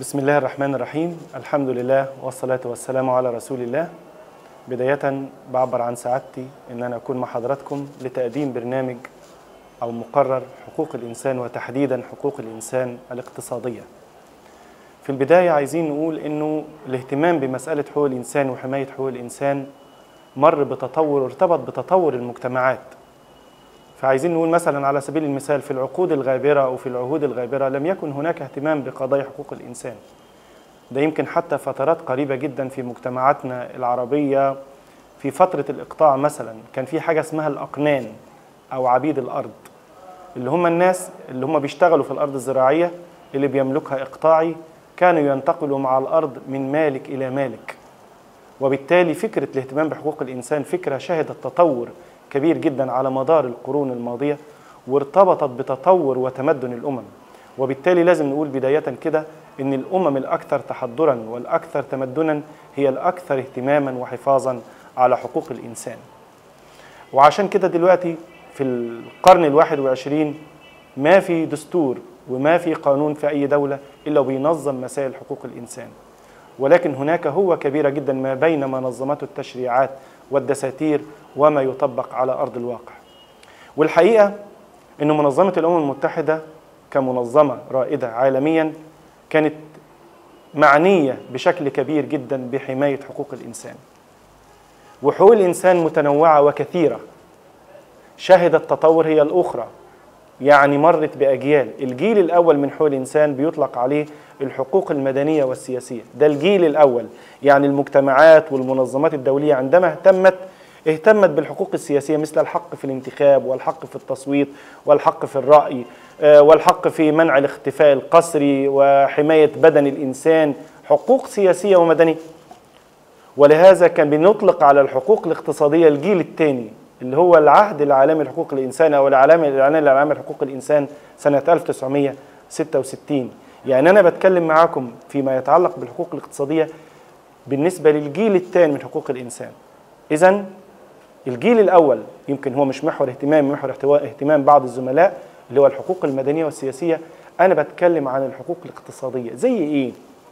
بسم الله الرحمن الرحيم الحمد لله والصلاة والسلام على رسول الله بداية بعبر عن سعادتي أن أنا أكون مع حضراتكم لتقديم برنامج أو مقرر حقوق الإنسان وتحديدا حقوق الإنسان الاقتصادية في البداية عايزين نقول أنه الاهتمام بمسألة حقوق الإنسان وحماية حقوق الإنسان مر بتطور ارتبط بتطور المجتمعات فعايزين نقول مثلا على سبيل المثال في العقود الغابرة أو في العهود الغابرة لم يكن هناك اهتمام بقضايا حقوق الإنسان ده يمكن حتى فترات قريبة جدا في مجتمعاتنا العربية في فترة الإقطاع مثلا كان في حاجة اسمها الأقنان أو عبيد الأرض اللي هم الناس اللي هم بيشتغلوا في الأرض الزراعية اللي بيملكها إقطاعي كانوا ينتقلوا مع الأرض من مالك إلى مالك وبالتالي فكرة الاهتمام بحقوق الإنسان فكرة شهدت تطور كبير جدا على مدار القرون الماضية وارتبطت بتطور وتمدن الأمم وبالتالي لازم نقول بداية كده إن الأمم الأكثر تحضرا والأكثر تمدنا هي الأكثر اهتماما وحفاظا على حقوق الإنسان وعشان كده دلوقتي في القرن الواحد وعشرين ما في دستور وما في قانون في أي دولة إلا بينظم مسائل حقوق الإنسان ولكن هناك هو كبيرة جدا ما بين ما نظمته التشريعات والدساتير وما يطبق على أرض الواقع والحقيقة أن منظمة الأمم المتحدة كمنظمة رائدة عالميا كانت معنية بشكل كبير جدا بحماية حقوق الإنسان وحقوق الإنسان متنوعة وكثيرة شهدت تطور هي الأخرى يعني مرت بأجيال الجيل الأول من حقوق الإنسان بيطلق عليه الحقوق المدنية والسياسية ده الجيل الأول يعني المجتمعات والمنظمات الدولية عندما اهتمت اهتمت بالحقوق السياسية مثل الحق في الانتخاب والحق في التصويت والحق في الرأي والحق في منع الاختفاء القسري وحماية بدن الإنسان حقوق سياسية ومدنية ولهذا كان بنطلق على الحقوق الاقتصادية الجيل الثاني اللي هو العهد العالمي لحقوق الإنسان أو العالم الإعلان العالمي لحقوق الإنسان سنة 1966 يعني أنا بتكلم معاكم فيما يتعلق بالحقوق الاقتصادية بالنسبة للجيل الثاني من حقوق الإنسان إذا الجيل الأول يمكن هو مش محور اهتمام محور اهتمام بعض الزملاء اللي هو الحقوق المدنية والسياسية أنا بتكلم عن الحقوق الاقتصادية زي إيه؟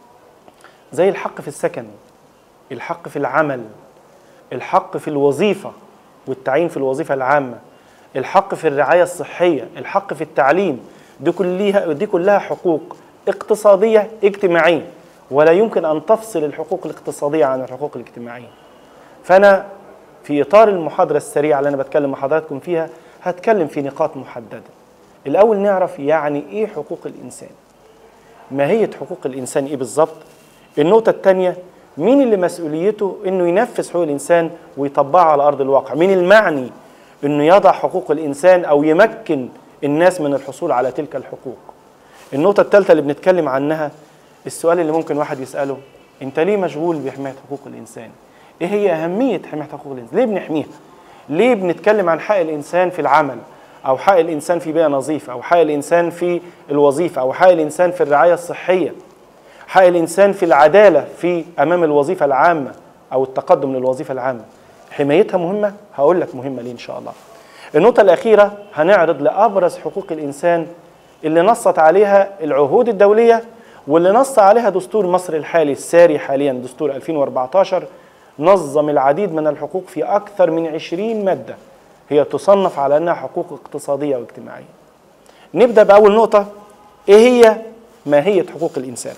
زي الحق في السكن الحق في العمل الحق في الوظيفة والتعيين في الوظيفة العامة الحق في الرعاية الصحية الحق في التعليم دي كلها دي كلها حقوق اقتصادية اجتماعية ولا يمكن أن تفصل الحقوق الاقتصادية عن الحقوق الاجتماعية فأنا في إطار المحاضرة السريعة اللي أنا بتكلم مع حضراتكم فيها هتكلم في نقاط محددة الأول نعرف يعني إيه حقوق الإنسان ماهية حقوق الإنسان إيه بالظبط النقطة الثانية مين اللي مسؤوليته انه ينفذ حقوق الانسان ويطبقها على ارض الواقع مين المعني انه يضع حقوق الانسان او يمكن الناس من الحصول على تلك الحقوق النقطه الثالثه اللي بنتكلم عنها السؤال اللي ممكن واحد يساله انت ليه مشغول بحمايه حقوق الانسان ايه هي اهميه حمايه حقوق الانسان ليه بنحميها ليه بنتكلم عن حق الانسان في العمل او حق الانسان في بيئه نظيفه او حق الانسان في الوظيفه او حق الانسان في الرعايه الصحيه حق الانسان في العداله في امام الوظيفه العامه او التقدم للوظيفه العامه حمايتها مهمه هقول لك مهمه ليه ان شاء الله النقطه الاخيره هنعرض لابرز حقوق الانسان اللي نصت عليها العهود الدوليه واللي نص عليها دستور مصر الحالي الساري حاليا دستور 2014 نظم العديد من الحقوق في اكثر من 20 ماده هي تصنف على انها حقوق اقتصاديه واجتماعيه نبدا باول نقطه ايه هي ماهيه حقوق الانسان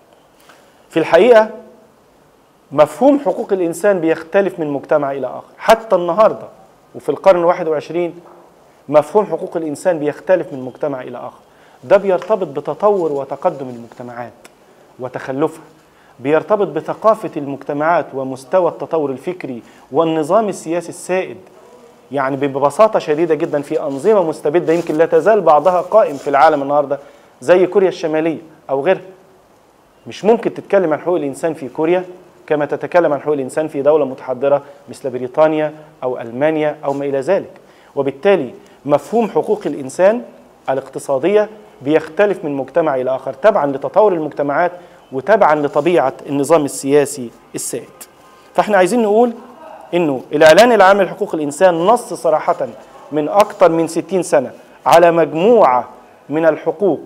في الحقيقة مفهوم حقوق الإنسان بيختلف من مجتمع إلى آخر حتى النهاردة وفي القرن الواحد وعشرين مفهوم حقوق الإنسان بيختلف من مجتمع إلى آخر ده بيرتبط بتطور وتقدم المجتمعات وتخلفها بيرتبط بثقافة المجتمعات ومستوى التطور الفكري والنظام السياسي السائد يعني ببساطة شديدة جدا في أنظمة مستبدة يمكن لا تزال بعضها قائم في العالم النهاردة زي كوريا الشمالية أو غيرها مش ممكن تتكلم عن حقوق الانسان في كوريا كما تتكلم عن حقوق الانسان في دوله متحضره مثل بريطانيا او المانيا او ما الى ذلك وبالتالي مفهوم حقوق الانسان الاقتصاديه بيختلف من مجتمع الى اخر تبعا لتطور المجتمعات وتبعا لطبيعه النظام السياسي السائد فاحنا عايزين نقول انه الاعلان العام لحقوق الانسان نص صراحه من اكثر من 60 سنه على مجموعه من الحقوق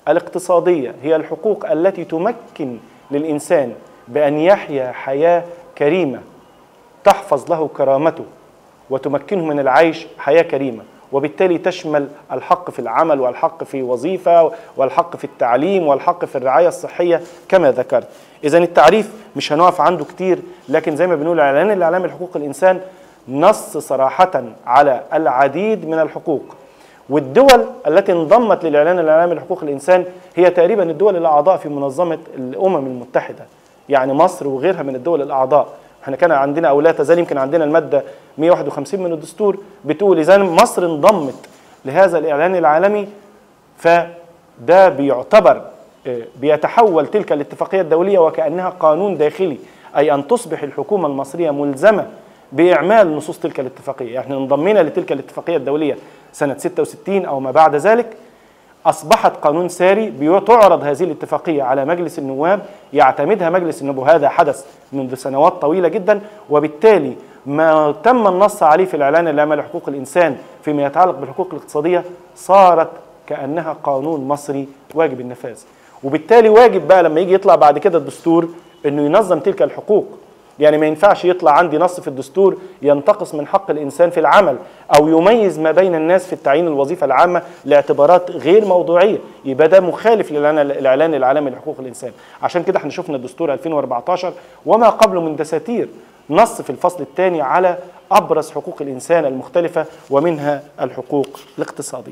الاقتصادية هي الحقوق التي تمكن للإنسان بأن يحيا حياة كريمة تحفظ له كرامته وتمكنه من العيش حياة كريمة وبالتالي تشمل الحق في العمل والحق في وظيفة والحق في التعليم والحق في الرعاية الصحية كما ذكرت إذا التعريف مش هنقف عنده كتير لكن زي ما بنقول إعلان الإعلام لحقوق الإنسان نص صراحة على العديد من الحقوق والدول التي انضمت للإعلان الإعلامي لحقوق الإنسان هي تقريبا الدول الأعضاء في منظمة الأمم المتحدة يعني مصر وغيرها من الدول الأعضاء احنا كان عندنا او لا تزال يمكن عندنا الماده 151 من الدستور بتقول اذا مصر انضمت لهذا الاعلان العالمي فده بيعتبر بيتحول تلك الاتفاقيه الدوليه وكانها قانون داخلي اي ان تصبح الحكومه المصريه ملزمه باعمال نصوص تلك الاتفاقيه احنا انضمينا لتلك الاتفاقيه الدوليه سنه 66 او ما بعد ذلك اصبحت قانون ساري بتعرض هذه الاتفاقيه على مجلس النواب يعتمدها مجلس النواب وهذا حدث منذ سنوات طويله جدا وبالتالي ما تم النص عليه في الاعلان العام لحقوق الانسان فيما يتعلق بالحقوق الاقتصاديه صارت كانها قانون مصري واجب النفاذ وبالتالي واجب بقى لما يجي يطلع بعد كده الدستور انه ينظم تلك الحقوق يعني ما ينفعش يطلع عندي نص في الدستور ينتقص من حق الانسان في العمل او يميز ما بين الناس في التعيين الوظيفه العامه لاعتبارات غير موضوعيه يبقى ده مخالف للاعلان العالمي لحقوق الانسان عشان كده احنا شفنا الدستور 2014 وما قبله من دساتير نص في الفصل الثاني على ابرز حقوق الانسان المختلفه ومنها الحقوق الاقتصاديه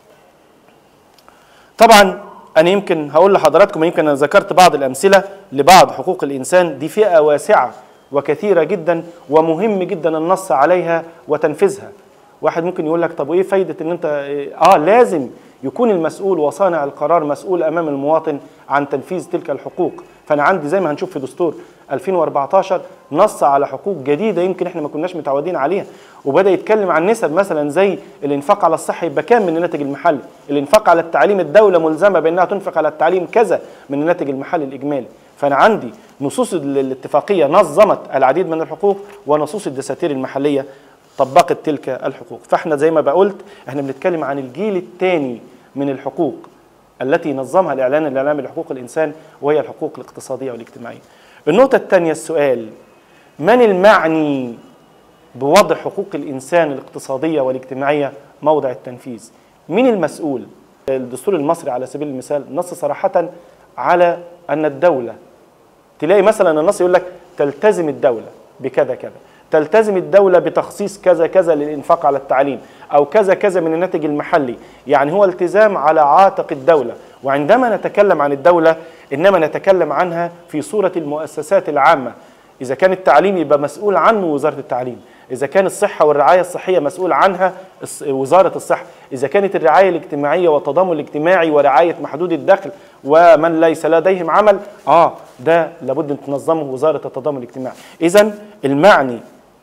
طبعا انا يمكن هقول لحضراتكم يمكن انا ذكرت بعض الامثله لبعض حقوق الانسان دي فئه واسعه وكثيره جدا ومهم جدا النص عليها وتنفيذها واحد ممكن يقول لك طب وايه فايده ان انت اه لازم يكون المسؤول وصانع القرار مسؤول امام المواطن عن تنفيذ تلك الحقوق فانا عندي زي ما هنشوف في دستور 2014 نص على حقوق جديده يمكن احنا ما كناش متعودين عليها وبدا يتكلم عن نسب مثلا زي الانفاق على الصحه يبقى كام من الناتج المحلي الانفاق على التعليم الدوله ملزمه بانها تنفق على التعليم كذا من الناتج المحلي الاجمالي فانا عندي نصوص الاتفاقيه نظمت العديد من الحقوق ونصوص الدساتير المحليه طبقت تلك الحقوق فاحنا زي ما بقولت احنا بنتكلم عن الجيل الثاني من الحقوق التي نظمها الاعلان الاعلامي لحقوق الانسان وهي الحقوق الاقتصاديه والاجتماعيه النقطه الثانيه السؤال من المعني بوضع حقوق الانسان الاقتصاديه والاجتماعيه موضع التنفيذ مين المسؤول الدستور المصري على سبيل المثال نص صراحه على ان الدوله تلاقي مثلا النص يقول لك تلتزم الدوله بكذا كذا تلتزم الدولة بتخصيص كذا كذا للإنفاق على التعليم أو كذا كذا من الناتج المحلي يعني هو التزام على عاتق الدولة وعندما نتكلم عن الدولة إنما نتكلم عنها في صورة المؤسسات العامة إذا كان التعليم يبقى مسؤول عنه وزارة التعليم إذا كان الصحة والرعاية الصحية مسؤول عنها وزارة الصحة إذا كانت الرعاية الاجتماعية والتضامن الاجتماعي ورعاية محدود الدخل ومن ليس لديهم عمل آه ده لابد أن تنظمه وزارة التضامن الاجتماعي إذا المعني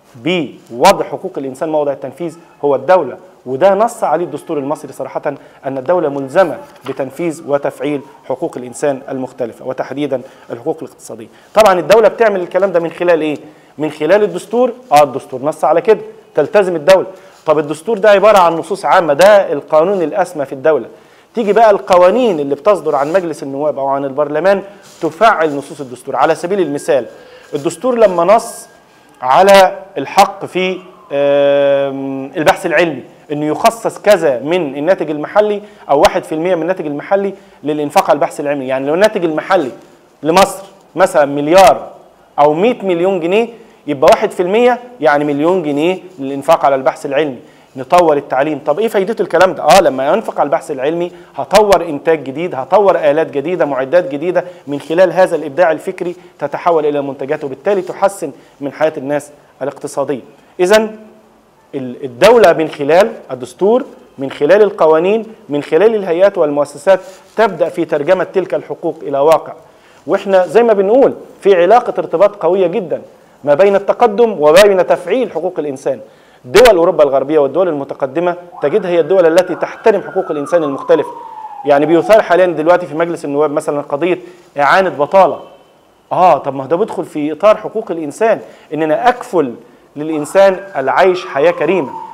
بوضع حقوق الانسان موضع التنفيذ هو الدوله وده نص عليه الدستور المصري صراحه ان الدوله ملزمه بتنفيذ وتفعيل حقوق الانسان المختلفه وتحديدا الحقوق الاقتصاديه. طبعا الدوله بتعمل الكلام ده من خلال ايه؟ من خلال الدستور اه الدستور نص على كده تلتزم الدوله. طب الدستور ده عباره عن نصوص عامه ده القانون الاسمى في الدوله. تيجي بقى القوانين اللي بتصدر عن مجلس النواب او عن البرلمان تفعل نصوص الدستور على سبيل المثال الدستور لما نص على الحق في البحث العلمي انه يخصص كذا من الناتج المحلي او 1% من الناتج المحلي للانفاق على البحث العلمي يعني لو الناتج المحلي لمصر مثلا مليار او 100 مليون جنيه يبقى 1% يعني مليون جنيه للانفاق على البحث العلمي نطور التعليم طب ايه فايدته الكلام ده اه لما ينفق على البحث العلمي هطور انتاج جديد هطور الات جديده معدات جديده من خلال هذا الابداع الفكري تتحول الى منتجات وبالتالي تحسن من حياه الناس الاقتصاديه اذا الدوله من خلال الدستور من خلال القوانين من خلال الهيئات والمؤسسات تبدا في ترجمه تلك الحقوق الى واقع واحنا زي ما بنقول في علاقه ارتباط قويه جدا ما بين التقدم وبين تفعيل حقوق الانسان دول اوروبا الغربيه والدول المتقدمه تجدها هي الدول التي تحترم حقوق الانسان المختلفه يعني بيثار حاليا دلوقتي في مجلس النواب مثلا قضيه اعانه بطاله اه طب ما ده بيدخل في اطار حقوق الانسان ان انا اكفل للانسان العيش حياه كريمه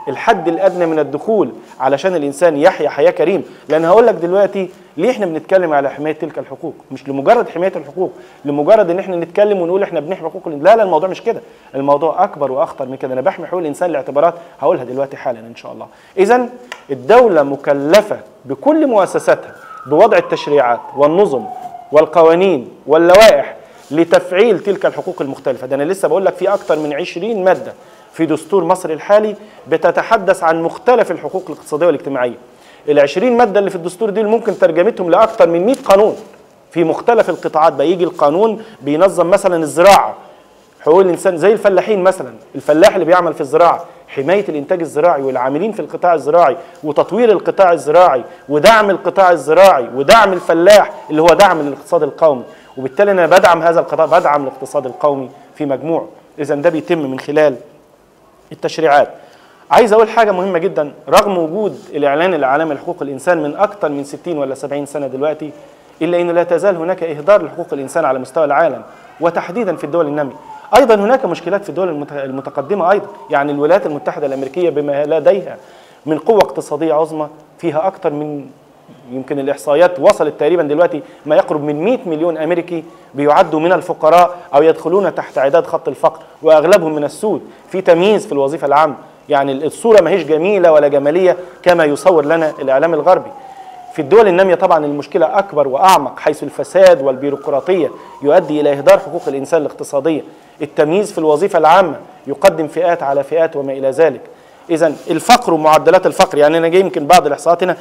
الحد الادنى من الدخول علشان الانسان يحيا حياه كريمه لان هقول لك دلوقتي ليه احنا بنتكلم على حمايه تلك الحقوق مش لمجرد حمايه الحقوق لمجرد ان احنا نتكلم ونقول احنا بنحمي حقوق الإنسان. لا لا الموضوع مش كده الموضوع اكبر واخطر من كده انا بحمي حقوق الانسان لاعتبارات هقولها دلوقتي حالا ان شاء الله اذا الدوله مكلفه بكل مؤسساتها بوضع التشريعات والنظم والقوانين واللوائح لتفعيل تلك الحقوق المختلفه ده انا لسه بقول لك في اكتر من 20 ماده في دستور مصر الحالي بتتحدث عن مختلف الحقوق الاقتصاديه والاجتماعيه ال 20 ماده اللي في الدستور دي اللي ممكن ترجمتهم لاكثر من 100 قانون في مختلف القطاعات بقى يجي القانون بينظم مثلا الزراعه حقوق الانسان زي الفلاحين مثلا الفلاح اللي بيعمل في الزراعه حمايه الانتاج الزراعي والعاملين في القطاع الزراعي وتطوير القطاع الزراعي ودعم القطاع الزراعي ودعم الفلاح اللي هو دعم للاقتصاد القومي وبالتالي انا بدعم هذا القطاع بدعم الاقتصاد القومي في مجموعه اذا ده بيتم من خلال التشريعات عايز اقول حاجه مهمه جدا رغم وجود الاعلان العالمي لحقوق الانسان من اكثر من 60 ولا 70 سنه دلوقتي الا انه لا تزال هناك اهدار لحقوق الانسان على مستوى العالم وتحديدا في الدول الناميه ايضا هناك مشكلات في الدول المتقدمه ايضا يعني الولايات المتحده الامريكيه بما لديها من قوه اقتصاديه عظمى فيها اكثر من يمكن الاحصائيات وصلت تقريبا دلوقتي ما يقرب من 100 مليون امريكي بيعدوا من الفقراء او يدخلون تحت عداد خط الفقر واغلبهم من السود في تمييز في الوظيفه العامه يعني الصوره ما هيش جميله ولا جماليه كما يصور لنا الاعلام الغربي في الدول الناميه طبعا المشكله اكبر واعمق حيث الفساد والبيروقراطيه يؤدي الى اهدار حقوق الانسان الاقتصاديه التمييز في الوظيفه العامه يقدم فئات على فئات وما الى ذلك اذا الفقر ومعدلات الفقر يعني انا جاي يمكن بعض الاحصاءات هنا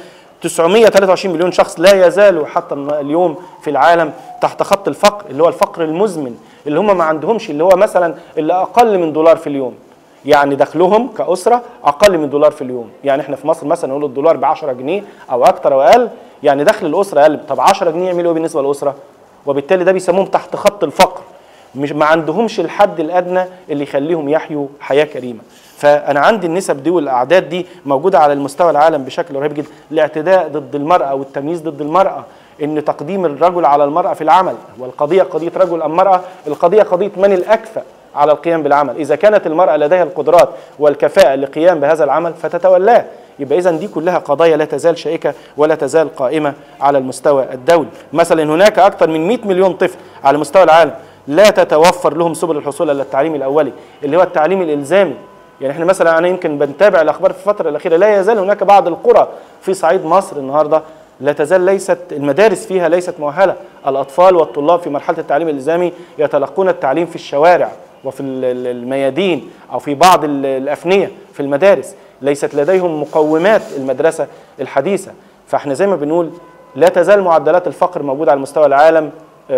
923 مليون شخص لا يزالوا حتى اليوم في العالم تحت خط الفقر اللي هو الفقر المزمن اللي هم ما عندهمش اللي هو مثلا اللي اقل من دولار في اليوم يعني دخلهم كأسرة أقل من دولار في اليوم يعني احنا في مصر مثلا نقول الدولار ب 10 جنيه أو أكتر أو أقل يعني دخل الأسرة أقل طب 10 جنيه يعملوا إيه بالنسبة للأسرة وبالتالي ده بيسموهم تحت خط الفقر مش ما عندهمش الحد الأدنى اللي يخليهم يحيوا حياة كريمة فأنا عندي النسب دي والأعداد دي موجودة على المستوى العالم بشكل رهيب جدا الاعتداء ضد المرأة والتمييز ضد المرأة ان تقديم الرجل على المرأة في العمل والقضية قضية رجل أم مرأة القضية قضية من الأكفأ على القيام بالعمل إذا كانت المرأة لديها القدرات والكفاءة للقيام بهذا العمل فتتولاه يبقى إذا دي كلها قضايا لا تزال شائكة ولا تزال قائمة على المستوى الدولي مثلا هناك أكثر من 100 مليون طفل على مستوى العالم لا تتوفر لهم سبل الحصول على التعليم الأولي اللي هو التعليم الإلزامي يعني احنا مثلا انا يمكن بنتابع الاخبار في الفتره الاخيره لا يزال هناك بعض القرى في صعيد مصر النهارده لا تزال ليست المدارس فيها ليست مؤهله الاطفال والطلاب في مرحله التعليم الالزامي يتلقون التعليم في الشوارع وفي الميادين او في بعض الافنيه في المدارس ليست لديهم مقومات المدرسه الحديثه فاحنا زي ما بنقول لا تزال معدلات الفقر موجوده على مستوى العالم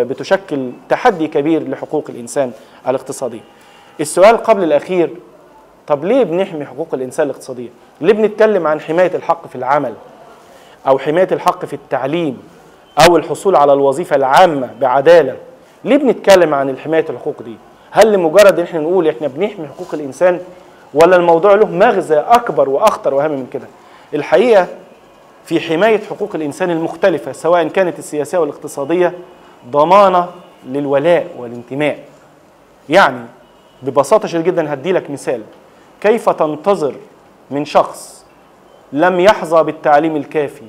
بتشكل تحدي كبير لحقوق الانسان الاقتصاديه. السؤال قبل الاخير طب ليه بنحمي حقوق الانسان الاقتصاديه؟ ليه بنتكلم عن حمايه الحق في العمل او حمايه الحق في التعليم او الحصول على الوظيفه العامه بعداله؟ ليه بنتكلم عن حمايه الحقوق دي؟ هل لمجرد ان احنا نقول احنا بنحمي حقوق الانسان ولا الموضوع له مغزى اكبر واخطر واهم من كده؟ الحقيقه في حمايه حقوق الانسان المختلفه سواء كانت السياسيه والاقتصاديه ضمانه للولاء والانتماء. يعني ببساطه شديده جدا هدي لك مثال كيف تنتظر من شخص لم يحظى بالتعليم الكافي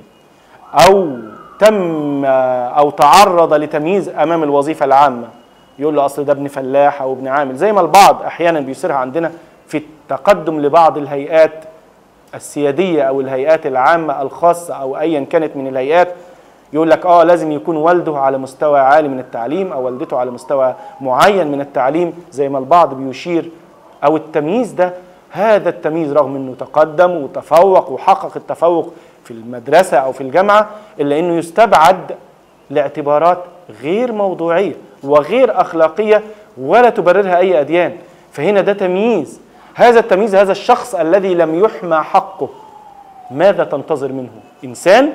او تم او تعرض لتمييز امام الوظيفه العامه يقول له اصل ده ابن فلاح او ابن عامل زي ما البعض احيانا بيصيرها عندنا في التقدم لبعض الهيئات السياديه او الهيئات العامه الخاصه او ايا كانت من الهيئات يقول لك اه لازم يكون والده على مستوى عالي من التعليم او والدته على مستوى معين من التعليم زي ما البعض بيشير او التمييز ده هذا التمييز رغم انه تقدم وتفوق وحقق التفوق في المدرسه او في الجامعه الا انه يستبعد لاعتبارات غير موضوعيه وغير اخلاقيه ولا تبررها اي اديان فهنا ده تمييز هذا التمييز هذا الشخص الذي لم يحمى حقه ماذا تنتظر منه انسان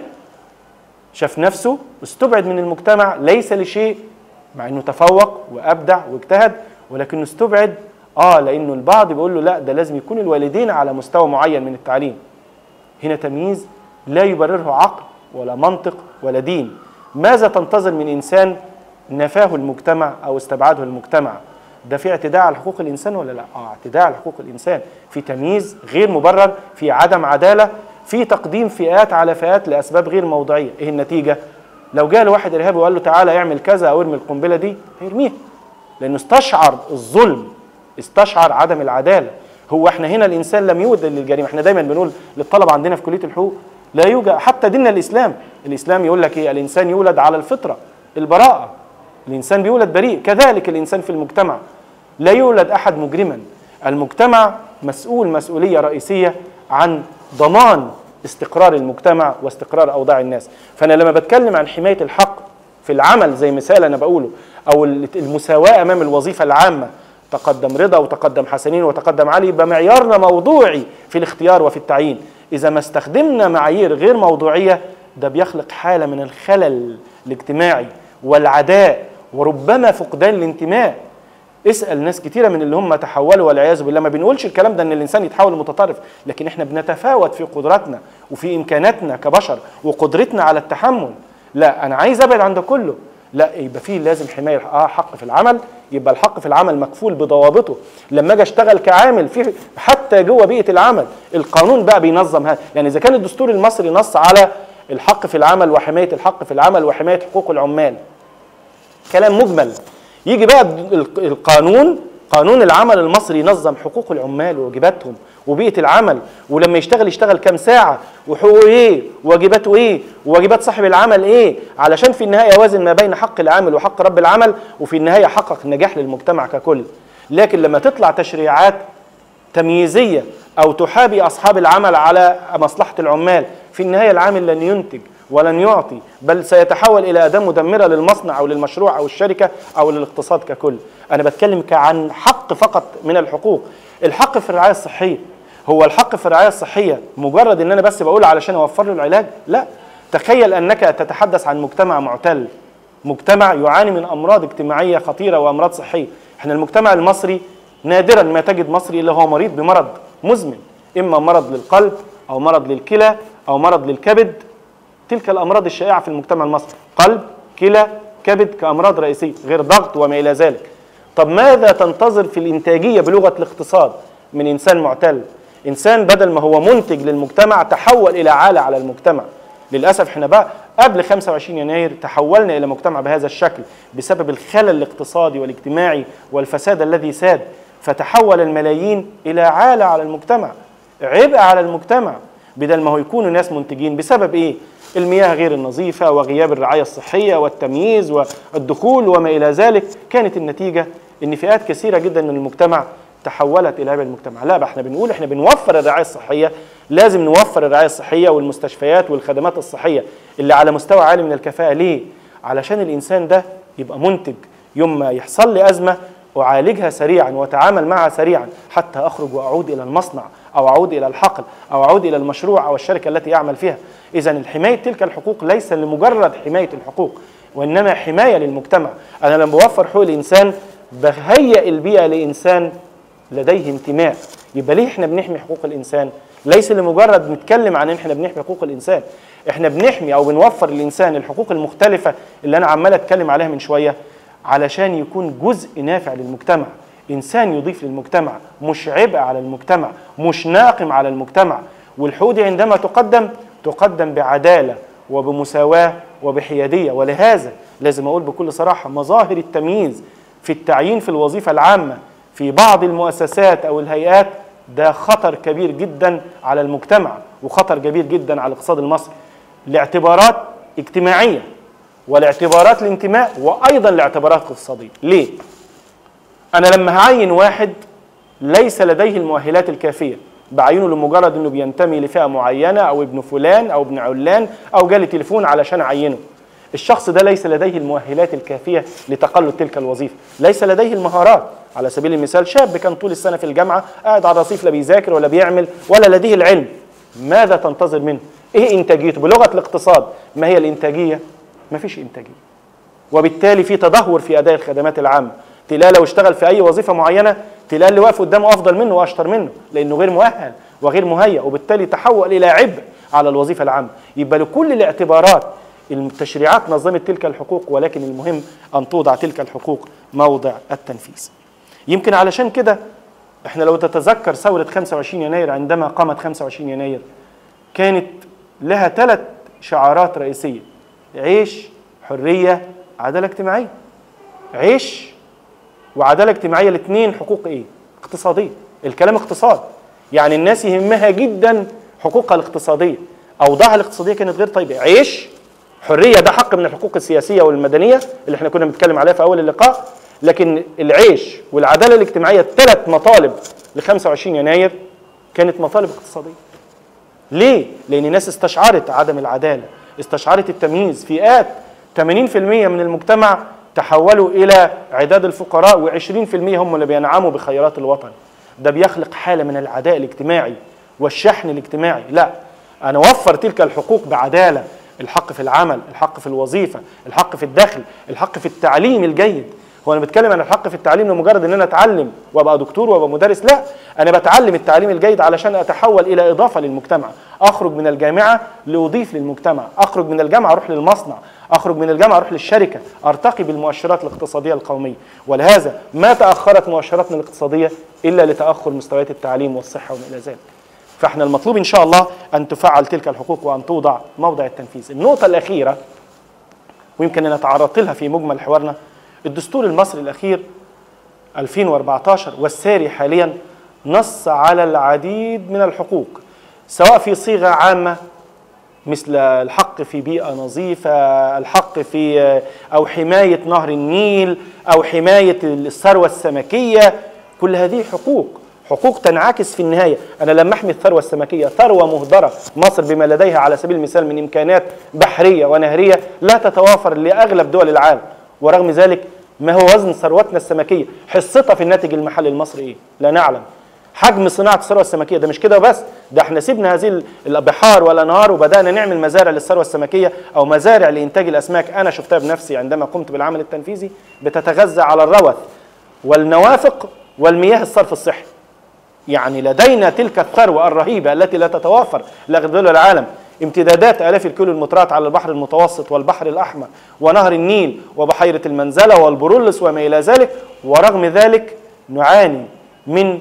شاف نفسه استبعد من المجتمع ليس لشيء مع انه تفوق وابدع واجتهد ولكنه استبعد اه لانه البعض بيقول له لا ده لازم يكون الوالدين على مستوى معين من التعليم هنا تمييز لا يبرره عقل ولا منطق ولا دين ماذا تنتظر من انسان نفاه المجتمع او استبعده المجتمع ده في اعتداء على حقوق الانسان ولا لا؟ اه اعتداء على حقوق الانسان في تمييز غير مبرر في عدم عداله في تقديم فئات على فئات لاسباب غير موضوعيه، ايه النتيجه؟ لو جاء له واحد ارهابي وقال له تعالى اعمل كذا او ارمي القنبله دي هيرميها لانه استشعر الظلم استشعر عدم العداله هو احنا هنا الانسان لم يولد للجريمه احنا دايما بنقول للطلبه عندنا في كليه الحقوق لا يوجد حتى ديننا الاسلام الاسلام يقول لك ايه الانسان يولد على الفطره البراءه الانسان بيولد بريء كذلك الانسان في المجتمع لا يولد احد مجرما المجتمع مسؤول مسؤوليه رئيسيه عن ضمان استقرار المجتمع واستقرار اوضاع الناس فانا لما بتكلم عن حمايه الحق في العمل زي مثال انا بقوله او المساواه امام الوظيفه العامه تقدم رضا وتقدم حسنين وتقدم علي يبقى معيارنا موضوعي في الاختيار وفي التعيين اذا ما استخدمنا معايير غير موضوعيه ده بيخلق حاله من الخلل الاجتماعي والعداء وربما فقدان الانتماء اسال ناس كتيره من اللي هم تحولوا والعياذ بالله ما بنقولش الكلام ده ان الانسان يتحول لمتطرف لكن احنا بنتفاوت في قدراتنا وفي امكاناتنا كبشر وقدرتنا على التحمل لا انا عايز ابعد عن ده كله لا يبقى فيه لازم حمايه اه حق في العمل يبقى الحق في العمل مكفول بضوابطه لما اجي اشتغل كعامل في حتى جوه بيئه العمل القانون بقى بينظم هذا يعني اذا كان الدستور المصري نص على الحق في العمل وحمايه الحق في العمل وحمايه حقوق العمال كلام مجمل يجي بقى القانون قانون العمل المصري ينظم حقوق العمال وواجباتهم وبيئه العمل ولما يشتغل يشتغل كام ساعه وحقوقه ايه وواجباته ايه وواجبات صاحب العمل ايه علشان في النهايه يوازن ما بين حق العامل وحق رب العمل وفي النهايه يحقق نجاح للمجتمع ككل لكن لما تطلع تشريعات تمييزيه او تحابي اصحاب العمل على مصلحه العمال في النهايه العامل لن ينتج ولن يعطي بل سيتحول الى اداه مدمره للمصنع او للمشروع او الشركه او للاقتصاد ككل انا بتكلم عن حق فقط من الحقوق الحق في الرعايه الصحيه هو الحق في الرعايه الصحيه مجرد ان انا بس بقول علشان اوفر له العلاج لا تخيل انك تتحدث عن مجتمع معتل مجتمع يعاني من امراض اجتماعيه خطيره وامراض صحيه احنا المجتمع المصري نادرا ما تجد مصري الا هو مريض بمرض مزمن اما مرض للقلب او مرض للكلى او مرض للكبد تلك الامراض الشائعه في المجتمع المصري قلب كلى كبد كامراض رئيسيه غير ضغط وما الى ذلك طب ماذا تنتظر في الانتاجيه بلغه الاقتصاد من انسان معتل انسان بدل ما هو منتج للمجتمع تحول الى عاله على المجتمع للاسف احنا بقى قبل 25 يناير تحولنا الى مجتمع بهذا الشكل بسبب الخلل الاقتصادي والاجتماعي والفساد الذي ساد فتحول الملايين الى عاله على المجتمع عبء على المجتمع بدل ما هو يكونوا ناس منتجين بسبب ايه المياه غير النظيفة وغياب الرعاية الصحية والتمييز والدخول وما إلى ذلك كانت النتيجة أن فئات كثيرة جدا من المجتمع تحولت إلى عبء المجتمع لا بقى احنا بنقول احنا بنوفر الرعاية الصحية لازم نوفر الرعاية الصحية والمستشفيات والخدمات الصحية اللي على مستوى عالي من الكفاءة ليه؟ علشان الإنسان ده يبقى منتج يوم ما يحصل لي أزمة أعالجها سريعا وأتعامل معها سريعا حتى أخرج وأعود إلى المصنع أو أعود إلى الحقل أو أعود إلى المشروع أو الشركة التي أعمل فيها إذا حماية تلك الحقوق ليس لمجرد حماية الحقوق وإنما حماية للمجتمع أنا لما بوفر حقوق الإنسان بهيئ البيئة لإنسان لديه انتماء يبقى ليه احنا بنحمي حقوق الإنسان ليس لمجرد نتكلم عن ان احنا بنحمي حقوق الإنسان احنا بنحمي أو بنوفر للإنسان الحقوق المختلفة اللي أنا عمال أتكلم عليها من شوية علشان يكون جزء نافع للمجتمع انسان يضيف للمجتمع مش عبء على المجتمع مش ناقم على المجتمع والحقوق دي عندما تقدم تقدم بعداله وبمساواه وبحياديه ولهذا لازم اقول بكل صراحه مظاهر التمييز في التعيين في الوظيفه العامه في بعض المؤسسات او الهيئات ده خطر كبير جدا على المجتمع وخطر كبير جدا على الاقتصاد المصري لاعتبارات اجتماعيه ولاعتبارات الانتماء وايضا لاعتبارات اقتصاديه ليه انا لما هعين واحد ليس لديه المؤهلات الكافيه بعينه لمجرد انه بينتمي لفئه معينه او ابن فلان او ابن علان او جالي تليفون علشان اعينه الشخص ده ليس لديه المؤهلات الكافيه لتقلد تلك الوظيفه ليس لديه المهارات على سبيل المثال شاب كان طول السنه في الجامعه قاعد على الرصيف لا بيذاكر ولا بيعمل ولا لديه العلم ماذا تنتظر منه ايه انتاجيته بلغه الاقتصاد ما هي الانتاجيه ما فيش انتاجيه وبالتالي في تدهور في اداء الخدمات العامه تلاقي لو اشتغل في اي وظيفه معينه تلاقي اللي واقف قدامه افضل منه واشطر منه لانه غير مؤهل وغير مهيأ وبالتالي تحول الى عبء على الوظيفه العامه يبقى لكل الاعتبارات التشريعات نظمت تلك الحقوق ولكن المهم ان توضع تلك الحقوق موضع التنفيذ يمكن علشان كده احنا لو تتذكر ثورة 25 يناير عندما قامت 25 يناير كانت لها ثلاث شعارات رئيسية عيش حرية عدالة اجتماعية عيش وعدالة اجتماعية الاثنين حقوق ايه؟ اقتصادية الكلام اقتصاد يعني الناس يهمها جدا حقوقها الاقتصادية أوضاعها الاقتصادية كانت غير طيبة عيش حرية ده حق من الحقوق السياسية والمدنية اللي احنا كنا بنتكلم عليها في أول اللقاء لكن العيش والعدالة الاجتماعية الثلاث مطالب ل 25 يناير كانت مطالب اقتصادية ليه؟ لأن الناس استشعرت عدم العدالة استشعرت التمييز فئات 80% من المجتمع تحولوا إلى عداد الفقراء و20% هم اللي بينعموا بخيرات الوطن ده بيخلق حالة من العداء الاجتماعي والشحن الاجتماعي لا أنا أوفر تلك الحقوق بعدالة الحق في العمل الحق في الوظيفة الحق في الدخل الحق في التعليم الجيد هو انا بتكلم عن الحق في التعليم لمجرد ان انا اتعلم وابقى دكتور وابقى مدرس لا انا بتعلم التعليم الجيد علشان اتحول الى اضافه للمجتمع اخرج من الجامعه لاضيف للمجتمع اخرج من الجامعه اروح للمصنع اخرج من الجامعه اروح للشركه ارتقي بالمؤشرات الاقتصاديه القوميه ولهذا ما تاخرت مؤشراتنا الاقتصاديه الا لتاخر مستويات التعليم والصحه وما الى ذلك فاحنا المطلوب ان شاء الله ان تفعل تلك الحقوق وان توضع موضع التنفيذ النقطه الاخيره ويمكن انا تعرضت لها في مجمل حوارنا الدستور المصري الأخير 2014 والساري حاليا نص على العديد من الحقوق سواء في صيغة عامة مثل الحق في بيئة نظيفة الحق في أو حماية نهر النيل أو حماية الثروة السمكية كل هذه حقوق حقوق تنعكس في النهاية أنا لما أحمي الثروة السمكية ثروة مهدرة مصر بما لديها على سبيل المثال من إمكانات بحرية ونهرية لا تتوافر لأغلب دول العالم ورغم ذلك ما هو وزن ثروتنا السمكيه حصتها في الناتج المحلي المصري ايه لا نعلم حجم صناعه الثروه السمكيه ده مش كده بس ده احنا سيبنا هذه البحار والانهار وبدانا نعمل مزارع للثروه السمكيه او مزارع لانتاج الاسماك انا شفتها بنفسي عندما قمت بالعمل التنفيذي بتتغذى على الروث والنوافق والمياه الصرف الصحي يعني لدينا تلك الثروه الرهيبه التي لا تتوافر لاغلب دول العالم امتدادات آلاف الكيلو المترات على البحر المتوسط والبحر الأحمر ونهر النيل وبحيرة المنزلة والبرولس وما إلى ذلك ورغم ذلك نعاني من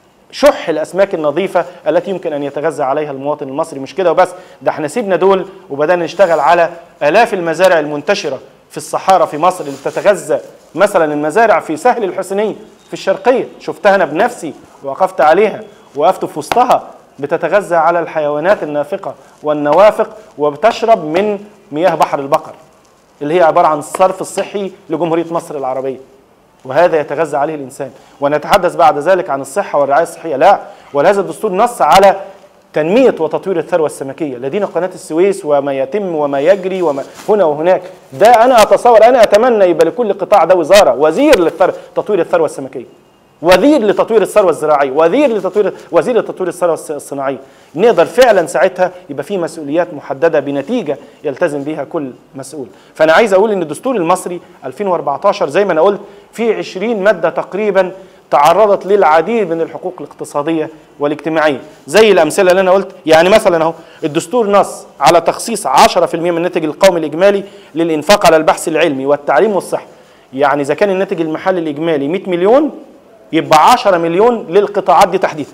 شح الاسماك النظيفه التي يمكن ان يتغذى عليها المواطن المصري مش كده وبس ده احنا سيبنا دول وبدانا نشتغل على الاف المزارع المنتشره في الصحارى في مصر اللي بتتغذى مثلا المزارع في سهل الحسينيه في الشرقيه شفتها انا بنفسي وقفت عليها وقفت في وسطها بتتغذى على الحيوانات النافقة والنوافق وبتشرب من مياه بحر البقر اللي هي عبارة عن الصرف الصحي لجمهورية مصر العربية وهذا يتغذى عليه الإنسان ونتحدث بعد ذلك عن الصحة والرعاية الصحية لا ولهذا الدستور نص على تنمية وتطوير الثروة السمكية لدينا قناة السويس وما يتم وما يجري وما هنا وهناك ده أنا أتصور أنا أتمنى يبقى لكل قطاع ده وزارة وزير لتطوير الثروة السمكية وزير لتطوير الثروه الزراعيه وزير لتطوير وزير لتطوير الثروه الصناعيه نقدر فعلا ساعتها يبقى في مسؤوليات محدده بنتيجه يلتزم بها كل مسؤول فانا عايز اقول ان الدستور المصري 2014 زي ما انا قلت فيه 20 ماده تقريبا تعرضت للعديد من الحقوق الاقتصاديه والاجتماعيه زي الامثله اللي انا قلت يعني مثلا اهو الدستور نص على تخصيص 10% من الناتج القومي الاجمالي للانفاق على البحث العلمي والتعليم والصحه يعني اذا كان الناتج المحلي الاجمالي 100 مليون يبقى 10 مليون للقطاعات دي تحديدا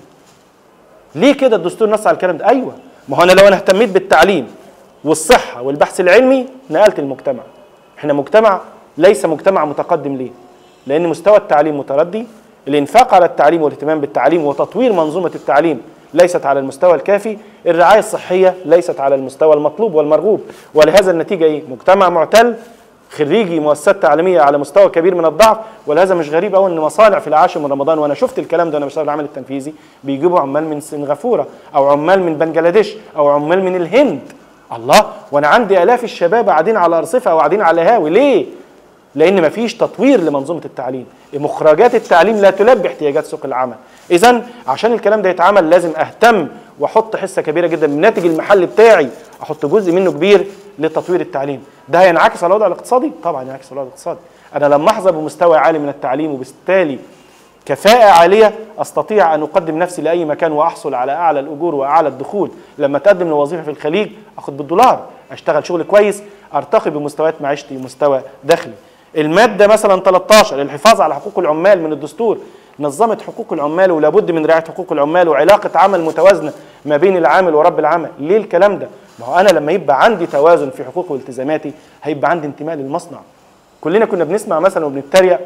ليه كده الدستور نص على الكلام ده ايوه ما هو انا لو انا اهتميت بالتعليم والصحه والبحث العلمي نقلت المجتمع احنا مجتمع ليس مجتمع متقدم ليه لان مستوى التعليم متردي الانفاق على التعليم والاهتمام بالتعليم وتطوير منظومه التعليم ليست على المستوى الكافي الرعايه الصحيه ليست على المستوى المطلوب والمرغوب ولهذا النتيجه ايه مجتمع معتل خريجي مؤسسات تعليميه على مستوى كبير من الضعف ولهذا مش غريب قوي ان مصانع في العاشر من رمضان وانا شفت الكلام ده وانا بشتغل العمل التنفيذي بيجيبوا عمال من سنغافوره او عمال من بنجلاديش او عمال من الهند الله وانا عندي الاف الشباب قاعدين على ارصفه او قاعدين على هاوي ليه؟ لان مفيش تطوير لمنظومه التعليم مخرجات التعليم لا تلبي احتياجات سوق العمل اذا عشان الكلام ده يتعمل لازم اهتم واحط حصه كبيره جدا من الناتج المحلي بتاعي احط جزء منه كبير لتطوير التعليم ده هينعكس على الوضع الاقتصادي طبعا ينعكس على الوضع الاقتصادي انا لما احظى بمستوى عالي من التعليم وبالتالي كفاءة عالية استطيع ان اقدم نفسي لاي مكان واحصل على اعلى الاجور واعلى الدخول لما اقدم لوظيفه في الخليج اخد بالدولار اشتغل شغل كويس ارتقي بمستويات معيشتي ومستوى دخلي الماده مثلا 13 الحفاظ على حقوق العمال من الدستور نظمت حقوق العمال ولابد من رعايه حقوق العمال وعلاقه عمل متوازنه ما بين العامل ورب العمل ليه الكلام ده ما هو انا لما يبقى عندي توازن في حقوقي والتزاماتي هيبقى عندي انتماء للمصنع كلنا كنا بنسمع مثلا وبنتريق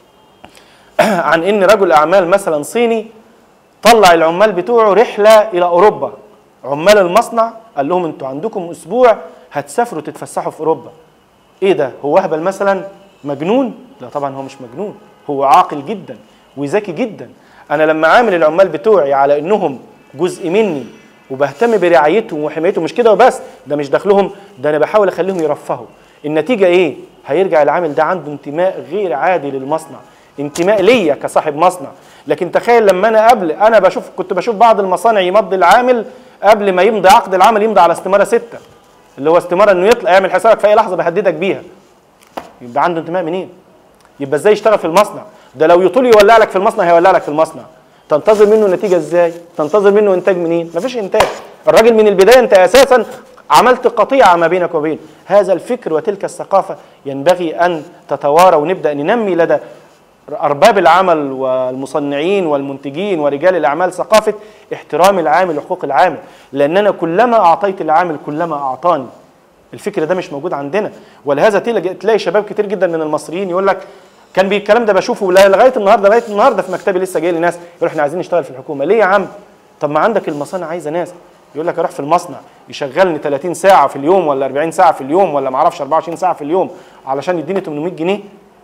عن ان رجل اعمال مثلا صيني طلع العمال بتوعه رحله الى اوروبا عمال المصنع قال لهم انتوا عندكم اسبوع هتسافروا تتفسحوا في اوروبا ايه ده هو اهبل مثلا مجنون لا طبعا هو مش مجنون هو عاقل جدا وذكي جدا انا لما عامل العمال بتوعي على انهم جزء مني وبهتم برعايتهم وحمايتهم مش كده وبس ده مش دخلهم ده انا بحاول اخليهم يرفهوا النتيجه ايه هيرجع العامل ده عنده انتماء غير عادي للمصنع انتماء ليا كصاحب مصنع لكن تخيل لما انا قبل انا بشوف كنت بشوف بعض المصانع يمضي العامل قبل ما يمضي عقد العمل يمضي على استماره ستة اللي هو استماره انه يطلع يعمل حسابك في اي لحظه بهددك بيها يبقى عنده انتماء منين يبقى ازاي يشتغل في المصنع ده لو يطول يولع لك في المصنع هيولع لك في المصنع تنتظر منه نتيجه ازاي تنتظر منه انتاج منين مفيش انتاج الراجل من البدايه انت اساسا عملت قطيعه ما بينك وبين هذا الفكر وتلك الثقافه ينبغي ان تتوارى ونبدا ننمي لدى ارباب العمل والمصنعين والمنتجين ورجال الاعمال ثقافه احترام العامل وحقوق العامل لان انا كلما اعطيت العامل كلما اعطاني الفكر ده مش موجود عندنا ولهذا تلاقي تلاقي شباب كتير جدا من المصريين يقول لك كان بي- الكلام ده بشوفه لا- لغايه النهارده لغايه النهارده في مكتبي لسه جاي لي ناس يقول احنا عايزين نشتغل في الحكومه ليه يا عم طب ما عندك المصانع عايزه ناس يقول لك اروح في المصنع يشغلني 30 ساعه في اليوم ولا 40 ساعه في اليوم ولا ما اعرفش 24 ساعه في اليوم علشان يديني 800 جنيه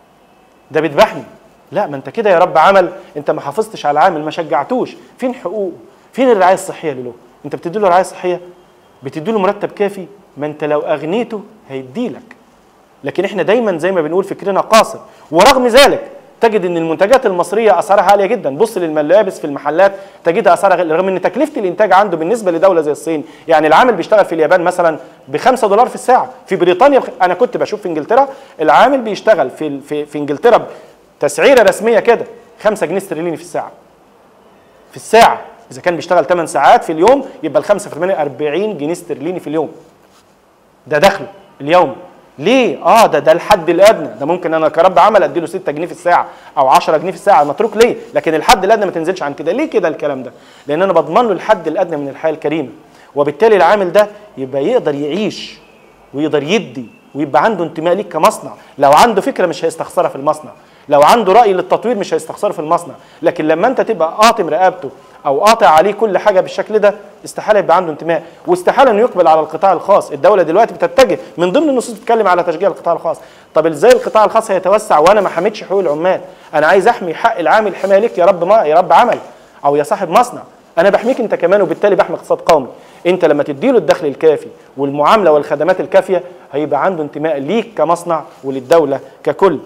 ده بيذبحني لا ما انت كده يا رب عمل انت ما حافظتش على العامل ما شجعتوش فين حقوقه فين الرعايه الصحيه اللي له انت بتدي له رعايه صحيه بتدي له مرتب كافي ما انت لو اغنيته هيديلك لكن احنا دايما زي ما بنقول فكرنا قاصر ورغم ذلك تجد ان المنتجات المصريه اسعارها عاليه جدا بص للملابس في المحلات تجدها اسعارها غالية رغم ان تكلفه الانتاج عنده بالنسبه لدوله زي الصين يعني العامل بيشتغل في اليابان مثلا ب 5 دولار في الساعه في بريطانيا بخ... انا كنت بشوف في انجلترا العامل بيشتغل في في, في انجلترا تسعيره رسميه كده 5 جنيه استرليني في الساعه في الساعه اذا كان بيشتغل 8 ساعات في اليوم يبقى الخمسه في 8 40 جنيه استرليني في اليوم ده دخله اليومي ليه؟ اه ده ده الحد الادنى ده ممكن انا كرب عمل اديله 6 جنيه في الساعه او 10 جنيه في الساعه متروك ليه؟ لكن الحد الادنى ما تنزلش عن كده، ليه كده الكلام ده؟ لان انا بضمن له الحد الادنى من الحياه الكريمه وبالتالي العامل ده يبقى يقدر يعيش ويقدر يدي ويبقى عنده انتماء ليك كمصنع، لو عنده فكره مش هيستخسرها في المصنع، لو عنده راي للتطوير مش هيستخسره في المصنع، لكن لما انت تبقى قاطم رقبته او قاطع عليه كل حاجه بالشكل ده استحاله يبقى عنده انتماء واستحاله انه يقبل على القطاع الخاص الدوله دلوقتي بتتجه من ضمن النصوص بتتكلم على تشجيع القطاع الخاص طب ازاي القطاع الخاص هيتوسع وانا ما حميتش حقوق العمال انا عايز احمي حق العامل حمايه ليك يا رب ما يا رب عمل او يا صاحب مصنع انا بحميك انت كمان وبالتالي بحمي اقتصاد قومي انت لما تديله الدخل الكافي والمعامله والخدمات الكافيه هيبقى عنده انتماء ليك كمصنع وللدوله ككل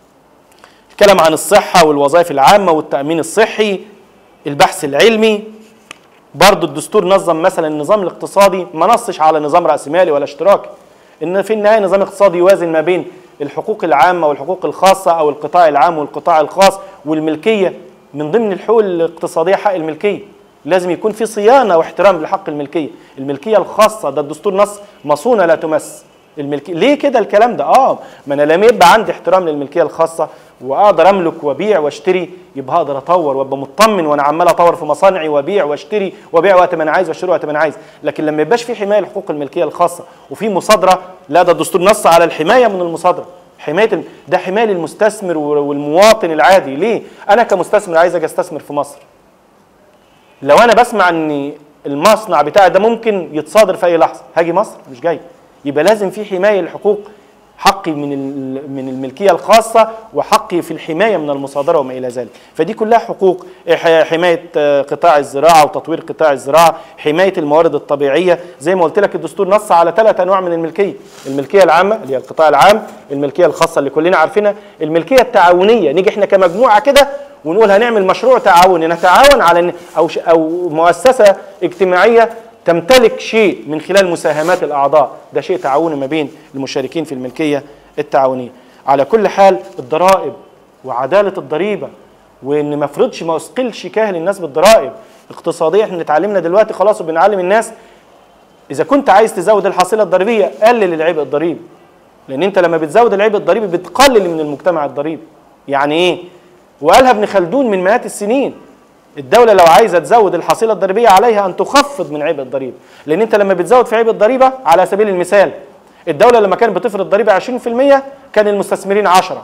الكلام عن الصحه والوظائف العامه والتامين الصحي البحث العلمي برضو الدستور نظم مثلا النظام الاقتصادي ما نصش على نظام رأسمالي ولا اشتراكي ان في النهايه نظام اقتصادي يوازن ما بين الحقوق العامه والحقوق الخاصه او القطاع العام والقطاع الخاص والملكيه من ضمن الحقوق الاقتصاديه حق الملكيه لازم يكون في صيانه واحترام لحق الملكيه الملكيه الخاصه ده الدستور نص مصونه لا تمس الملكيه ليه كده الكلام ده اه ما انا لما يبقى عندي احترام للملكيه الخاصه واقدر املك وابيع واشتري يبقى هقدر اطور وابقى مطمن وانا عمال اطور في مصانعي وابيع واشتري وابيع وقت ما انا عايز واشتري وقت ما انا عايز لكن لما يبقاش في حمايه لحقوق الملكيه الخاصه وفي مصادره لا ده الدستور نص على الحمايه من المصادره حمايه الم- ده حمايه للمستثمر والمواطن العادي ليه انا كمستثمر عايز اجي استثمر في مصر لو انا بسمع ان المصنع بتاعي ده ممكن يتصادر في اي لحظه هاجي مصر مش جاي يبقى لازم في حمايه لحقوق حقي من ال- من الملكيه الخاصه وحقي في الحمايه من المصادره وما الى ذلك فدي كلها حقوق ح- حمايه آه، قطاع الزراعه وتطوير قطاع الزراعه حمايه الموارد الطبيعيه زي ما قلت لك الدستور نص على ثلاث انواع من الملكيه الملكيه العامه اللي هي القطاع العام الملكيه الخاصه اللي كلنا عارفينها الملكيه التعاونيه نيجي احنا كمجموعه كده ونقول هنعمل مشروع تعاوني نتعاون على إن- او ش- او مؤسسه اجتماعيه تمتلك شيء من خلال مساهمات الاعضاء ده شيء تعاوني ما بين المشاركين في الملكيه التعاونيه على كل حال الضرائب وعداله الضريبه وان ما افرضش ما اثقلش كاهل الناس بالضرائب اقتصاديا احنا اتعلمنا دلوقتي خلاص وبنعلم الناس اذا كنت عايز تزود الحصيله الضريبيه قلل العبء الضريبي لان انت لما بتزود العبء الضريبي بتقلل من المجتمع الضريبي يعني ايه وقالها ابن خلدون من مئات السنين الدولة لو عايزة تزود الحصيلة الضريبية عليها أن تخفض من عبء الضريبة لأن أنت لما بتزود في عبء الضريبة على سبيل المثال الدولة لما كانت بتفرض ضريبة 20% كان المستثمرين 10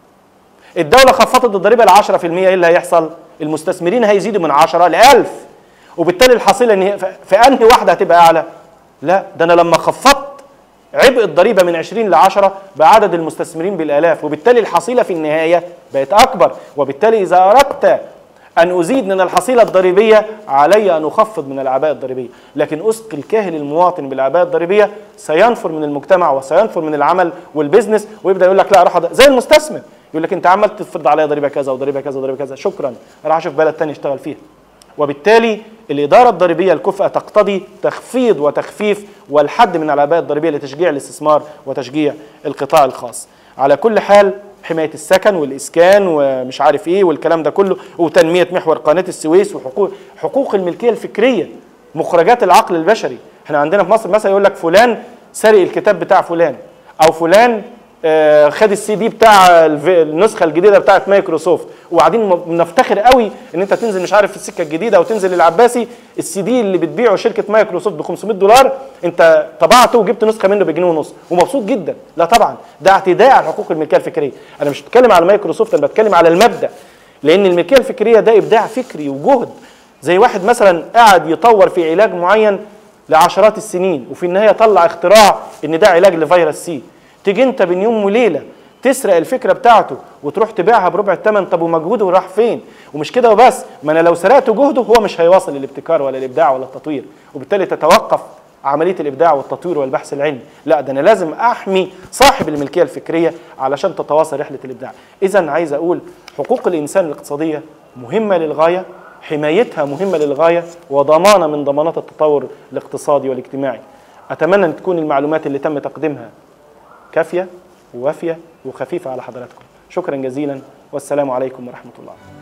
الدولة خفضت الضريبة ل 10% ايه اللي هيحصل؟ المستثمرين هيزيدوا من 10 ل 1000 وبالتالي الحصيلة إن هي في أنهي واحدة هتبقى أعلى؟ لا ده أنا لما خفضت عبء الضريبة من 20 ل 10 بعدد المستثمرين بالآلاف وبالتالي الحصيلة في النهاية بقت أكبر وبالتالي إذا أردت أن أزيد من الحصيلة الضريبية علي أن أخفض من الأعباء الضريبية لكن أسقي الكاهل المواطن بالأعباء الضريبية سينفر من المجتمع وسينفر من العمل والبزنس ويبدأ يقول لك لا أروح أد- زي المستثمر يقول لك أنت عمال تفرض عليا ضريبة كذا وضريبة كذا وضريبة كذا شكرا راح أشوف بلد تاني اشتغل فيها وبالتالي الإدارة الضريبية الكفءة تقتضي تخفيض وتخفيف والحد من الأعباء الضريبية لتشجيع الاستثمار وتشجيع القطاع الخاص على كل حال حماية السكن والإسكان ومش عارف إيه والكلام ده كله وتنمية محور قناة السويس وحقوق حقوق الملكية الفكرية مخرجات العقل البشري احنا عندنا في مصر مثلا يقول لك فلان سرق الكتاب بتاع فلان أو فلان آه، خد السي دي بتاع الف- النسخه الجديده بتاعت مايكروسوفت وقاعدين م- بنفتخر قوي ان انت تنزل مش عارف في السكه الجديده او تنزل العباسي السي دي اللي بتبيعه شركه مايكروسوفت ب 500 دولار انت طبعته وجبت نسخه منه بجنيه ونص ومبسوط جدا لا طبعا ده اعتداء على حقوق الملكيه الفكريه انا مش بتكلم على مايكروسوفت انا بتكلم على المبدا لان الملكيه الفكريه ده ابداع فكري وجهد زي واحد مثلا قاعد يطور في علاج معين لعشرات السنين وفي النهايه طلع اختراع ان ده علاج لفيروس سي تيجي انت بين يوم وليله تسرق الفكره بتاعته وتروح تبيعها بربع الثمن طب ومجهوده راح فين ومش كده وبس ما انا لو سرقت جهده هو مش هيواصل الابتكار ولا الابداع ولا التطوير وبالتالي تتوقف عمليه الابداع والتطوير والبحث العلمي لا ده انا لازم احمي صاحب الملكيه الفكريه علشان تتواصل رحله الابداع اذا عايز اقول حقوق الانسان الاقتصاديه مهمه للغايه حمايتها مهمه للغايه وضمانه من ضمانات التطور الاقتصادي والاجتماعي اتمنى ان تكون المعلومات اللي تم تقديمها كافيه ووافيه وخفيفه على حضراتكم شكرا جزيلا والسلام عليكم ورحمه الله